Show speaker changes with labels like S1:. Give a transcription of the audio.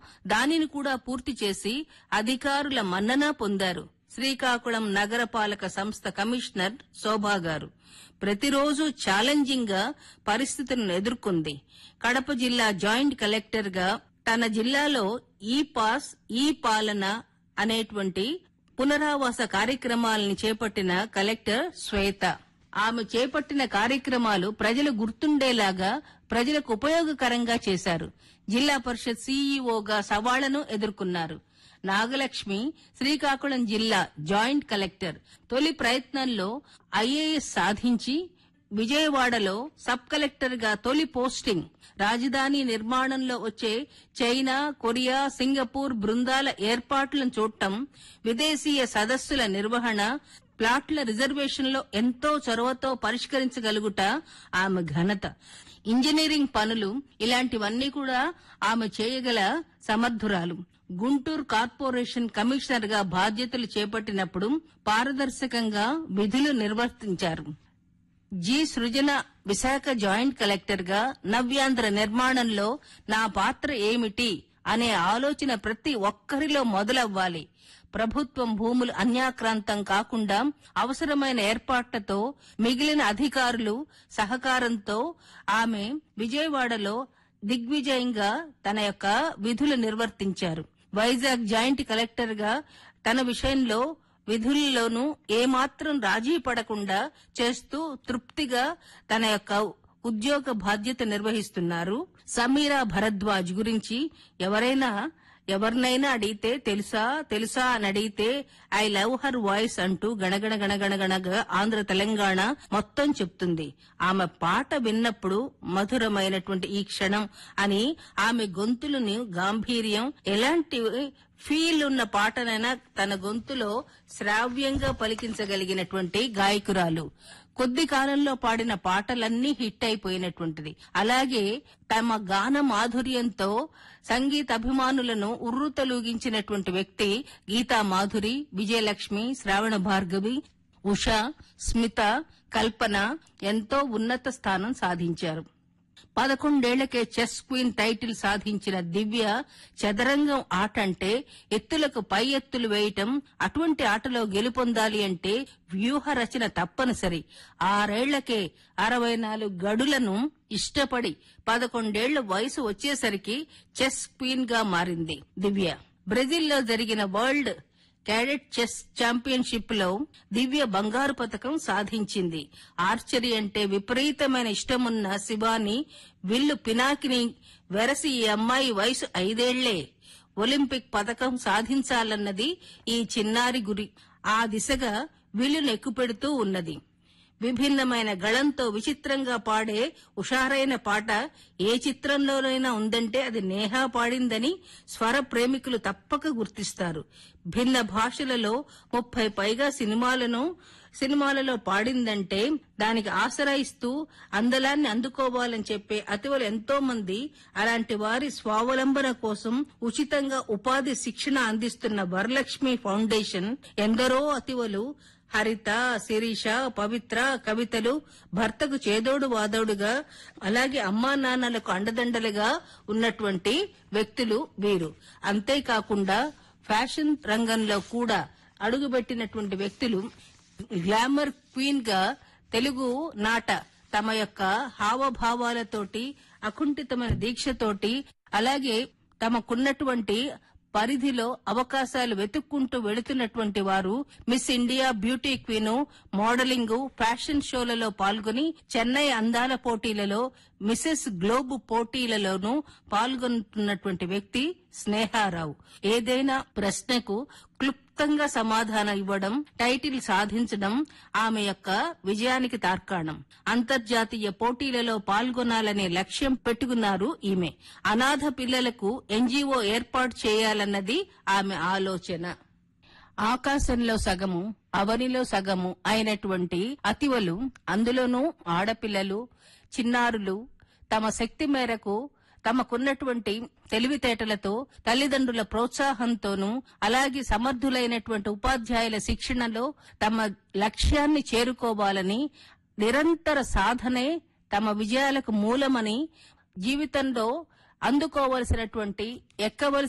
S1: దానిని కూడా పూర్తి చేసి అధికారుల మన్నన పొందారు శ్రీకాకుళం నగరపాలక సంస్థ కమిషనర్ శోభా గారు ప్రతిరోజు ఛాలెంజింగ్ గా పరిస్థితులను ఎదుర్కొంది కడప జిల్లా జాయింట్ కలెక్టర్ గా తన జిల్లాలో ఈ పాస్ ఈ పాలన అనేటువంటి పునరావాస కార్యక్రమాలను చేపట్టిన కలెక్టర్ శ్వేత ఆమె చేపట్టిన కార్యక్రమాలు ప్రజలు గుర్తుండేలాగా ప్రజలకు ఉపయోగకరంగా చేశారు జిల్లా పరిషత్ సీఈఓగా సవాళ్లను ఎదుర్కొన్నారు నాగలక్ష్మి శ్రీకాకుళం జిల్లా జాయింట్ కలెక్టర్ తొలి ప్రయత్నంలో ఐఏఎస్ సాధించి విజయవాడలో సబ్ కలెక్టర్ గా తొలి పోస్టింగ్ రాజధాని నిర్మాణంలో వచ్చే చైనా కొరియా సింగపూర్ బృందాల ఏర్పాట్లను చూడటం విదేశీయ సదస్సుల నిర్వహణ ప్లాట్ల రిజర్వేషన్లో ఎంతో చొరవతో పరిష్కరించగలుగుట ఆమె ఘనత ఇంజనీరింగ్ పనులు ఇలాంటివన్నీ కూడా ఆమె చేయగల సమర్థురాలు గుంటూరు కార్పొరేషన్ కమిషనర్ గా బాధ్యతలు చేపట్టినప్పుడు పారదర్శకంగా విధులు నిర్వర్తించారు G Srujana Visakha joint collector గా నవ్యాంధ్ర నిర్మాణంలో నా పాత్ర ఏమిటి అనే ఆలోచన ప్రతి ఒక్కరిలో మొదలవ్వాలి ప్రభుత్వం భూములు అన్యాక్రాంతం కాకుండా అవసరమైన ఏర్పాట్లతో మిగిలిన అధికారులు సహకారంతో ఆమె విజయవాడలో దిగ్విజయంగా తన యొక్క విధులు నిర్వర్తించారు వైజాగ్ జాయింట్ కలెక్టర్ గా తన విషయంలో విధుల్లోనూ ఏమాత్రం రాజీ పడకుండా చేస్తూ తృప్తిగా తన యొక్క ఉద్యోగ బాధ్యత నిర్వహిస్తున్నారు సమీరా భరద్వాజ్ గురించి ఎవరైనా ఎవరినైనా అడిగితే తెలుసా తెలుసా అని అడిగితే ఐ లవ్ హర్ వాయిస్ అంటూ గణగణ గణగణగణగా ఆంధ్ర తెలంగాణ మొత్తం చెప్తుంది ఆమె పాట విన్నప్పుడు మధురమైనటువంటి ఈ క్షణం అని ఆమె గొంతులని గాంభీర్యం ఎలాంటి ఫీల్ ఉన్న పాటనైనా తన గొంతులో శ్రావ్యంగా పలికించగలిగినటువంటి గాయకురాలు కొద్ది కాలంలో పాడిన పాటలన్నీ హిట్ అయిపోయినటువంటిది అలాగే తమ గాన మాధుర్యంతో సంగీత అభిమానులను ఉర్రూతలూగించినటువంటి వ్యక్తి గీతా మాధురి విజయలక్ష్మి శ్రావణ భార్గవి ఉష స్మిత కల్పన ఎంతో ఉన్నత స్థానం సాధించారు పదకొండేళ్లకే చెస్ క్వీన్ టైటిల్ సాధించిన దివ్య చదరంగం ఆట అంటే ఎత్తులకు పై ఎత్తులు వేయటం అటువంటి ఆటలో గెలుపొందాలి అంటే వ్యూహ రచన తప్పనిసరి ఆరేళ్లకే అరవై నాలుగు గడులను ఇష్టపడి పదకొండేళ్ల వయసు వచ్చేసరికి చెస్ క్వీన్ గా మారింది దివ్య బ్రెజిల్లో జరిగిన వరల్డ్ క్యాడెట్ చెస్ ఛాంపియన్షిప్ లో దివ్య బంగారు పథకం సాధించింది ఆర్చరీ అంటే విపరీతమైన ఇష్టమున్న శివాని విల్లు పినాకిని వెరసి ఈ అమ్మాయి వయసు ఐదేళ్లే ఒలింపిక్ పథకం సాధించాలన్నది ఈ చిన్నారి గురి ఆ దిశగా విల్లును ఎక్కుపెడుతూ ఉన్నది విభిన్నమైన గళంతో విచిత్రంగా పాడే ఉషారైన పాట ఏ చిత్రంలోనైనా ఉందంటే అది నేహా పాడిందని స్వర ప్రేమికులు తప్పక గుర్తిస్తారు భిన్న భాషలలో ముప్పై పైగా సినిమాలను సినిమాలలో పాడిందంటే దానికి ఆశ్రయిస్తూ అందలాన్ని అందుకోవాలని చెప్పే అతివలు ఎంతో మంది అలాంటి వారి స్వావలంబన కోసం ఉచితంగా ఉపాధి శిక్షణ అందిస్తున్న వరలక్ష్మి ఫౌండేషన్ ఎందరో అతివలు హరిత శిరీష పవిత్ర కవితలు భర్తకు చేదోడు వాదోడుగా అలాగే అమ్మా నాన్నలకు అండదండలుగా ఉన్నటువంటి వ్యక్తులు వీరు అంతేకాకుండా ఫ్యాషన్ రంగంలో కూడా అడుగుపెట్టినటువంటి వ్యక్తులు గ్లామర్ క్వీన్ గా తెలుగు నాట తమ యొక్క హావభావాలతోటి అకుంఠితమైన దీక్షతోటి అలాగే తమకున్నటువంటి పరిధిలో అవకాశాలు వెతుక్కుంటూ వెళుతున్నటువంటి వారు Miss India beauty queen modelling fashion షోలలో పాల్గొని చెన్నై అందాల పోటీలలో మిసెస్ గ్లోబ్ పోటీలలోనూ పాల్గొంటున్నటువంటి వ్యక్తి స్నేహారావు ఏదైనా ప్రశ్నకు క్లుప్తంగా సమాధానం ఇవ్వడం టైటిల్ సాధించడం ఆమె యొక్క విజయానికి తార్కాణం అంతర్జాతీయ పోటీలలో పాల్గొనాలనే లక్ష్యం పెట్టుకున్నారు ఈమె అనాథ పిల్లలకు ఎన్జీఓ ఏర్పాటు చేయాలన్నది ఆమె ఆలోచన ఆకాశంలో సగము అవనిలో సగము అయినటువంటి అతివలు అందులోనూ ఆడపిల్లలు చిన్నారులు తమ శక్తి మేరకు తమకున్నటువంటి తెలివితేటలతో తల్లిదండ్రుల ప్రోత్సాహంతోనూ అలాగే సమర్థులైనటువంటి ఉపాధ్యాయుల శిక్షణలో తమ లక్ష్యాన్ని చేరుకోవాలని నిరంతర సాధనే తమ విజయాలకు మూలమని జీవితంలో అందుకోవలసినటువంటి ఎక్కవలసిన